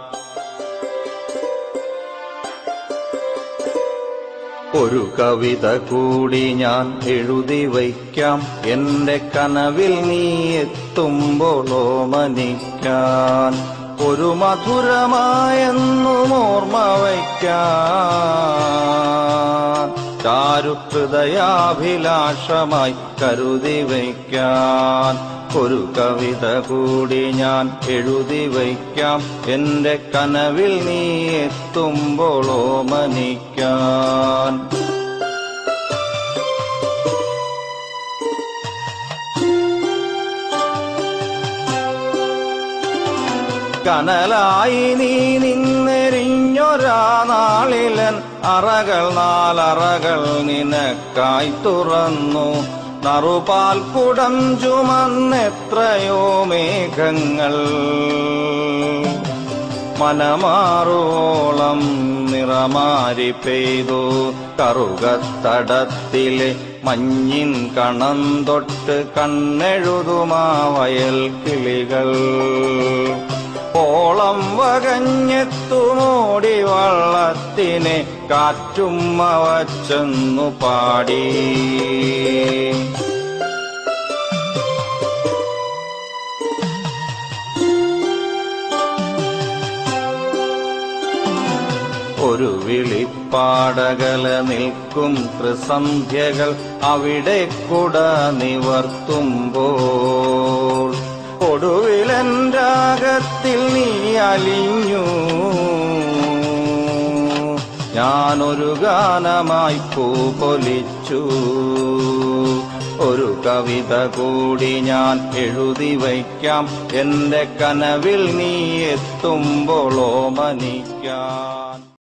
ഒരു കവിത കൂടി ഞാൻ എഴുതി വയ്ക്കാം എന്റെ കനവിൽ നീ എത്തുമ്പോഴോ മനിക്കാൻ ഒരു മധുരമായെന്നും ഓർമ്മ വയ്ക്കാൻ ചാരുഹൃദയാഭിലാഷമായി കരുതി വയ്ക്കാൻ ഒരു കവിത കൂടി ഞാൻ എഴുതി വയ്ക്കാം എന്റെ കനവിൽ നീ എത്തുമ്പോഴോ മനിക്കാൻ കനലായി നീ നിന്നെരിഞ്ഞൊരാ നാളിലൻ അറകൾ നാലറകൾ നിനക്കായി തുറന്നു നറുപാൽ കുടം ചുമന്നെത്രയോ മേഘങ്ങൾ മനമാറോളം നിറമാരി പെയ്തു കറുകത്തടത്തിലെ മഞ്ഞിൻ കണം തൊട്ട് കണ്ണെഴുതുമാ വയൽ കിളികൾ ഓളം വകഞ്ഞെത്തുമോടി വള്ളത്തിനെ കാറ്റുമ്മ വച്ചെന്നു പാടി ഒരു വിളിപ്പാടകല നിൽക്കും ത്രിസന്ധ്യകൾ അവിടെ കുട നിവർത്തുമ്പോൾ ഒടുവിലൻ രാഗത്തിൽ നീ അലിഞ്ഞു ഞാനൊരു ഗാനമായി പൂപൊലിച്ചു ഒരു കവിത കൂടി ഞാൻ എഴുതി വയ്ക്കാം എന്റെ കനവിൽ നീ എത്തുമ്പോളോ മനിക്കാൻ